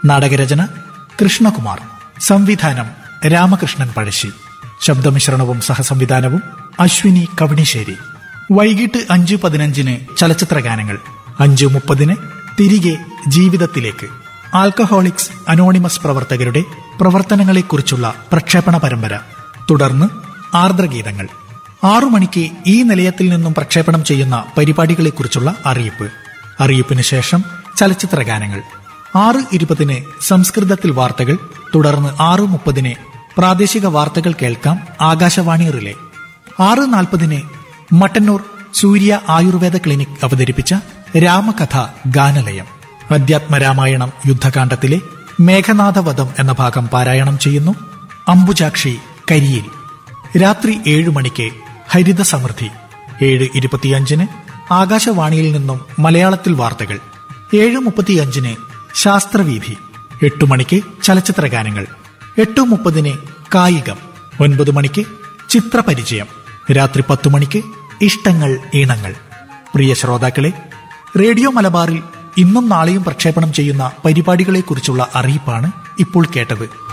നാടകരചന കൃഷ്ണകുമാർ സംവിധാനം രാമകൃഷ്ണൻ പഴശ്ശി ശബ്ദമിശ്രണവും സഹസംവിധാനവും അശ്വിനി കവണിശ്ശേരി വൈകിട്ട് അഞ്ച് പതിനഞ്ചിന് ചലച്ചിത്ര ഗാനങ്ങൾ അഞ്ച് മുപ്പതിന് തിരികെ ജീവിതത്തിലേക്ക് ആൽക്കഹോളിക്സ് അനോണിമസ് പ്രവർത്തകരുടെ പ്രവർത്തനങ്ങളെക്കുറിച്ചുള്ള പ്രക്ഷേപണ പരമ്പര തുടർന്ന് ആർദ്രഗീതങ്ങൾ ആറു മണിക്ക് ഈ നിലയത്തിൽ നിന്നും പ്രക്ഷേപണം ചെയ്യുന്ന പരിപാടികളെക്കുറിച്ചുള്ള അറിയിപ്പ് അറിയിപ്പിന് ശേഷം ചലച്ചിത്ര ഗാനങ്ങൾ ആറ് ഇരുപതിന് സംസ്കൃതത്തിൽ വാർത്തകൾ തുടർന്ന് ആറ് മുപ്പതിന് പ്രാദേശിക വാർത്തകൾ കേൾക്കാം ആകാശവാണി റിലേ ആറ് നാൽപ്പതിന് മട്ടന്നൂർ സൂര്യ ആയുർവേദ ക്ലിനിക് അവതരിപ്പിച്ച രാമകഥ ഗാനലയം അധ്യാത്മരാമായണം യുദ്ധകാന്ഡത്തിലെ മേഘനാഥവധം എന്ന ഭാഗം പാരായണം ചെയ്യുന്നു അംബുജാക്ഷി കരിയിൽ രാത്രി ഏഴു മണിക്ക് ഹരിത സമൃദ്ധി ഏഴ് ഇരുപത്തിയഞ്ചിന് ആകാശവാണിയിൽ നിന്നും മലയാളത്തിൽ വാർത്തകൾ ഏഴ് മുപ്പത്തിയഞ്ചിന് ശാസ്ത്രവീഥി എട്ടു മണിക്ക് ചലച്ചിത്ര ഗാനങ്ങൾ എട്ടു മുപ്പതിന് കായികം ഒൻപത് മണിക്ക് ചിത്രപരിചയം രാത്രി പത്തു മണിക്ക് ഇഷ്ടങ്ങൾ ഈണങ്ങൾ പ്രിയ ശ്രോതാക്കളെ റേഡിയോ മലബാറിൽ ഇന്നും നാളെയും പ്രക്ഷേപണം ചെയ്യുന്ന പരിപാടികളെക്കുറിച്ചുള്ള അറിയിപ്പാണ് ഇപ്പോൾ കേട്ടത്